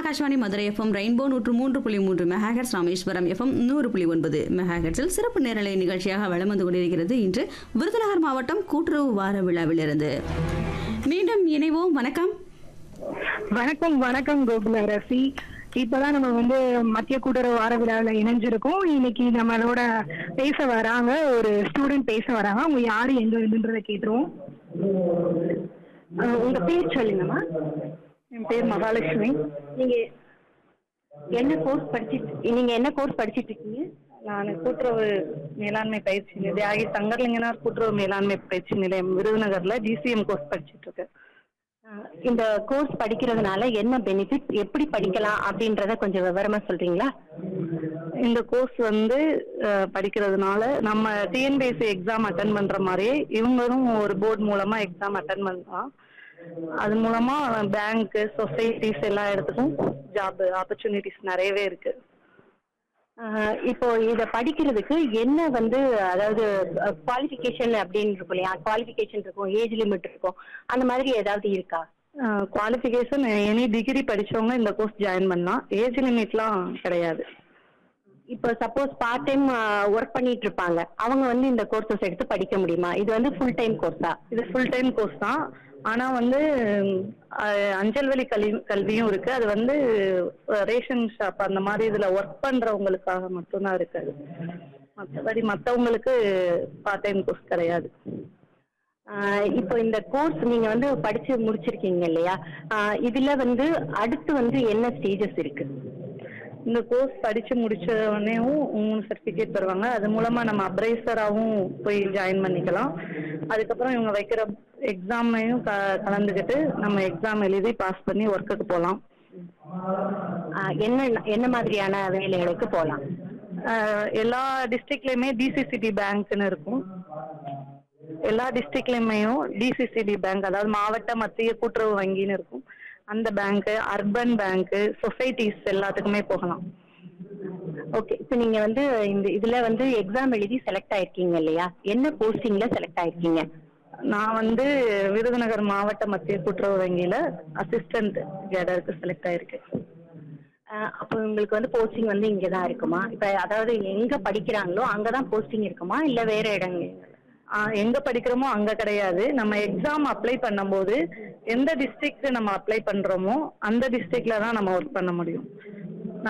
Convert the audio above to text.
Akashvani Madurai FM rainbow நூற்று மூன்று புள்ளி மூன்று மெகாஹெட்ஸ் ராமேஸ்வரம் எஃப்எம் நூறு புள்ளி ஒன்பது மெகாஹெட்ஸில் சிறப்பு நேரலை நிகழ்ச்சியாக வலம் வந்து கொண்டிருக்கிறது இன்று விருதுநகர் மாவட்டம் கூட்டுறவு வார விழாவிலிருந்து மீண்டும் இணைவோம் வணக்கம் வணக்கம் வணக்கம் கோகுல அரசி இப்பதான் நம்ம வந்து மத்திய கூட்டுறவு வார விழாவில் இணைஞ்சிருக்கோம் இன்னைக்கு நம்மளோட பேச வராங்க ஒரு ஸ்டூடெண்ட் பேச வராங்க அவங்க யாரு எங்க இருந்துன்றத கேட்டுருவோம் அஹ் உங்க பேர் சொல்லுங்கம்மா என் பேர் மகாலட்சுமி நீங்க என்ன கோர்ஸ் படிச்சிட்டு நீங்க என்ன கோர்ஸ் படிச்சிட்டு இருக்கீங்க நான் கூட்டுறவு மேலாண்மை பயிற்சி நிலையம் தியாகி சங்கர்லிங்கனார் கூட்டுறவு மேலாண்மை பயிற்சி நிலையம் விருதுநகர்ல டிசிஎம் கோர்ஸ் படிச்சிட்டு இருக்கேன் அஹ் இந்த கோர்ஸ் படிக்கிறதுனால என்ன பெனிஃபிட் எப்படி படிக்கலாம் அப்படின்றத கொஞ்சம் விவரமா சொல்றீங்களா இந்த கோர்ஸ் வந்து அஹ், படிக்கிறதுனால நம்ம டிஎன்பிஎஸ்சி எக்ஸாம் அட்டன் பண்ற மாதிரியே இவங்களும் ஒரு போர்டு மூலமா எக்ஸாம் அட்டன் பண்ணலாம் அது மூலமா பேங்க் சொசைட்டிஸ் எல்லா இடத்துக்கும் ஜாப் ஆப்பர்ச்சுனிட்டிஸ் நிறையவே இருக்கு அஹ் இப்போ இத படிக்கிறதுக்கு என்ன வந்து அதாவது குவாலிஃபிகேஷன் அப்படின்னு இருக்கும் இல்லையா குவாலிஃபிகேஷன் இருக்கும் ஏஜ் லிமிட் இருக்கும் அந்த மாதிரி ஏதாவது இருக்கா குவாலிஃபிகேஷன் எனி டிகிரி படிச்சவங்க இந்த கோர்ஸ் ஜாயின் பண்ணலாம் ஏஜ் லிமிட்லாம் கிடையாது இப்போ சப்போஸ் பார்ட் டைம் ஒர்க் பண்ணிட்டு இருப்பாங்க அவங்க வந்து இந்த கோர்சஸ் எடுத்து படிக்க முடியுமா இது வந்து ஃபுல் டைம் கோர்ஸா இது ஃபுல் டைம் கோர்ஸ் தான் ஆனா வந்து அஹ், அஞ்சல் வழி கல்வி கல்வியும் இருக்கு அது வந்து அஹ், ரேஷன் ஷாப் அந்த மாதிரி இதுல ஒர்க் பண்றவங்களுக்காக மட்டும்தான் இருக்கு அது மற்றபடி மற்றவங்களுக்கு பார்ட் டைம் கோர்ஸ் கிடையாது ஆஹ் இப்போ இந்த கோர்ஸ் நீங்க வந்து படிச்சு முடிச்சிருக்கீங்க இல்லையா ஆஹ் இதுல வந்து அடுத்து வந்து என்ன ஸ்டேஜஸ் இருக்கு இந்த கோர்ஸ் படிச்சு முடிச்ச உடனேவும் மூணு சர்டிஃபிகேட் தருவாங்க அது மூலமா நம்ம அப்ரைசராகவும் போய் ஜாயின் பண்ணிக்கலாம் அதுக்கப்புறம் இவங்க வைக்கிற எக்ஸாமையும் க கலந்துக்கிட்டு நம்ம எக்ஸாம் எழுதி பாஸ் பண்ணி ஒர்க்குக்கு போகலாம் ஆஹ் என்ன என்ன மாதிரியான வேலைகளுக்கு போகலாம் ஆஹ் எல்லா டிஸ்ட்ரிக்ட்லயுமே டிசிசிடி பேங்க்னு இருக்கும் எல்லா டிஸ்ட்ரிக்ட்லயுமேயும் டிசிசிடி பேங்க் அதாவது மாவட்ட மத்திய கூட்டுறவு வங்கின்னு இருக்கும் அந்த பேங்க் அர்பன் பேங்க் சொசைட்டிஸ் எல்லாத்துக்குமே போகலாம் ஓகே இப்போ நீங்க வந்து இந்த இதுல வந்து எக்ஸாம் எழுதி செலக்ட் ஆயிருக்கீங்க இல்லையா என்ன போஸ்டிங்ல செலக்ட் ஆயிருக்கீங்க நான் வந்து விருதுநகர் மாவட்ட மத்திய கூட்டுறவு வங்கியில அசிஸ்டன்ட் கேடருக்கு செலக்ட் ஆயிருக்கேன் ஆஹ் அப்போ உங்களுக்கு வந்து போஸ்டிங் வந்து இங்க தான் இருக்குமா இப்போ அதாவது எங்க படிக்கிறாங்களோ அங்கதான் போஸ்டிங் இருக்குமா இல்ல வேற இடங்கள் ஆஹ் எங்க படிக்கிறோமோ அங்க கிடையாது நம்ம எக்ஸாம் அப்ளை பண்ணும்போது எந்த டிஸ்ட்ரிக்ட் நம்ம அப்ளை பண்றோமோ அந்த டிஸ்ட்ரிக்ட்ல தான் நம்ம ஒர்க் பண்ண முடியும்